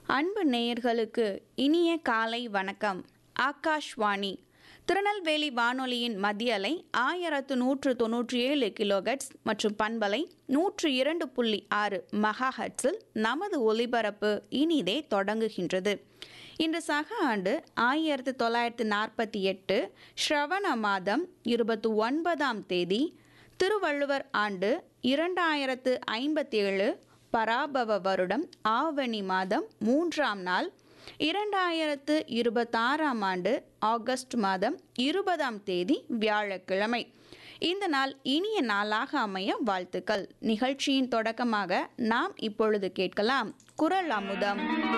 அன்பு நேயர்களுக்கு இனிய காலை வணக்கம் ஆகாஷ்வாணி திருநெல்வேலி வானொலியின் மத்திய அலை ஆயிரத்து நூற்று தொன்னூற்றி ஏழு கிலோகட்ஸ் மற்றும் பண்பலை நூற்று இரண்டு புள்ளி ஆறு மெகாஹட்ஸில் நமது ஒலிபரப்பு இனிதே தொடங்குகின்றது இன்று சக ஆண்டு ஆயிரத்து தொள்ளாயிரத்து நாற்பத்தி எட்டு ஸ்ரவண மாதம் இருபத்தி ஒன்பதாம் தேதி திருவள்ளுவர் ஆண்டு இரண்டாயிரத்து ஐம்பத்தேழு பராபவ வருடம் ஆவணி மாதம் மூன்றாம் நாள் இரண்டாயிரத்து இருபத்தாறாம் ஆண்டு ஆகஸ்ட் மாதம் இருபதாம் தேதி வியாழக்கிழமை இந்த நாள் இனிய நாளாக அமைய வாழ்த்துக்கள் நிகழ்ச்சியின் தொடக்கமாக நாம் இப்பொழுது கேட்கலாம் குரல் அமுதம்